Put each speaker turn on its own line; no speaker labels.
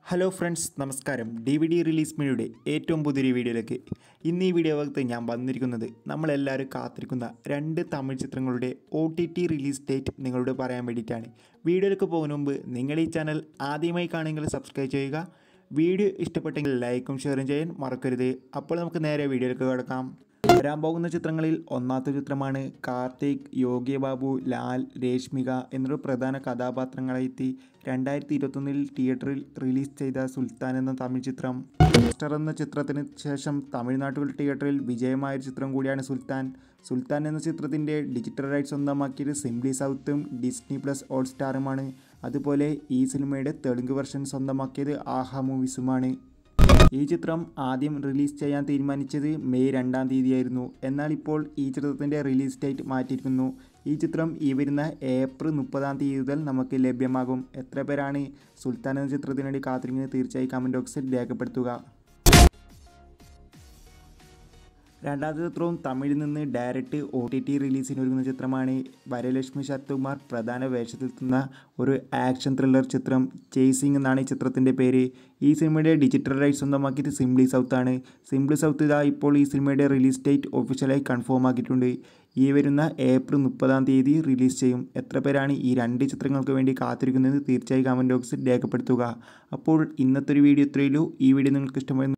hello friends നമസ്കാരം D V D release മീഡിയയുടെ ഏറ്റവും പുതിയൊരു വീഡിയോയിലേക്ക് ഇന്ന് ഈ വീഡിയോ ഭാഗത്ത് ഞാൻ വന്നിരിക്കുന്നത് നമ്മളെല്ലാവരും കാത്തിരിക്കുന്ന രണ്ട് തമിഴ് ചിത്രങ്ങളുടെ O T T release date നിങ്ങളോട് പറയാൻ വേണ്ടിയിട്ടാണ് വീഡിയോയിലേക്ക് പോകുന്ന മുമ്പ് നിങ്ങൾ ഈ ചാനൽ ആദ്യമായി കാണുമെങ്കിൽ സബ്സ്ക്രൈബ് ചെയ്യുക വീഡിയോ ഇഷ്ടപ്പെട്ടെങ്കിൽ ലൈക്കും ഷെയറും ചെയ്യാൻ മറക്കരുത് അപ്പോൾ നമുക്ക് നേരെ വീഡിയോയിലേക്ക് കിടക്കാം വരാൻ പോകുന്ന ചിത്രങ്ങളിൽ ഒന്നാമത്തെ ചിത്രമാണ് കാർത്തിക് യോഗി ബാബു ലാൽ രേഷ്മിക എന്നൊരു പ്രധാന കഥാപാത്രങ്ങളെത്തി രണ്ടായിരത്തി ഇരുപത്തൊന്നിൽ തിയേറ്ററിൽ റിലീസ് ചെയ്ത സുൽത്താൻ എന്ന തമിഴ് ചിത്രം മാസ്റ്റർ എന്ന ചിത്രത്തിന് ശേഷം തമിഴ്നാട്ടിൽ തിയേറ്ററിൽ വിജയമായ ഒരു ചിത്രം കൂടിയാണ് സുൽത്താൻ സുൽത്താൻ എന്ന ചിത്രത്തിൻ്റെ ഡിജിറ്റൽ റൈറ്റ് സ്വന്തമാക്കിയത് സിംപ്ലി സൗത്തും ഡിസ്നി പ്ലസ് ഹോട്ട്സ്റ്റാറുമാണ് അതുപോലെ ഈ സിനിമയുടെ തെലുങ്ക് വെർഷൻ സ്വന്തമാക്കിയത് ആഹ മൂവീസുമാണ് ഈ ചിത്രം ആദ്യം റിലീസ് ചെയ്യാൻ തീരുമാനിച്ചത് മെയ് രണ്ടാം തീയതിയായിരുന്നു എന്നാൽ ഇപ്പോൾ ഈ ചിത്രത്തിൻ്റെ റിലീസ് ഡേറ്റ് മാറ്റിയിരിക്കുന്നു ഈ ചിത്രം ഈ വരുന്ന ഏപ്രിൽ മുപ്പതാം തീയതി മുതൽ നമുക്ക് ലഭ്യമാകും എത്ര പേരാണ് സുൽത്താൻ എന്ന ചിത്രത്തിന് വേണ്ടി കാത്തിരിക്കുന്നത് തീർച്ചയായും കമൻറ്റ് ബോക്സിൽ രേഖപ്പെടുത്തുക രണ്ടാമത്തെ ചിത്രവും തമിഴിൽ നിന്ന് ഡയറക്റ്റ് ഒ ടി ടി റിലീസിന് ഒരുങ്ങുന്ന ചിത്രമാണ് വരലക്ഷ്മി ശരത്കുമാർ പ്രധാന വേഷത്തിലെത്തുന്ന ഒരു ആക്ഷൻ ത്രില്ലർ ചിത്രം ചേസിംഗ് എന്നാണ് ഈ ചിത്രത്തിൻ്റെ പേര് ഈ സിനിമയുടെ ഡിജിറ്റൽ റൈറ്റ് സ്വന്തമാക്കിയത് സിംപ്ലി സൗത്ത് ആണ് സിംപ്ലി സൗത്ത് ഇതാ ഇപ്പോൾ ഈ സിനിമയുടെ റിലീസ് ഡേറ്റ് ഒഫീഷ്യലായി കൺഫേം ആക്കിയിട്ടുണ്ട് ഈ വരുന്ന ഏപ്രിൽ മുപ്പതാം തീയതി റിലീസ് ചെയ്യും എത്ര പേരാണ് ഈ രണ്ട് ചിത്രങ്ങൾക്ക് വേണ്ടി കാത്തിരിക്കുന്നത് തീർച്ചയായും കമൻറ്റ് ബോക്സിൽ രേഖപ്പെടുത്തുക അപ്പോൾ ഇന്നത്തെ ഒരു വീഡിയോ ഇത്രയുള്ളൂ ഈ വീഡിയോ നിങ്ങൾക്ക് ഇഷ്ടമായി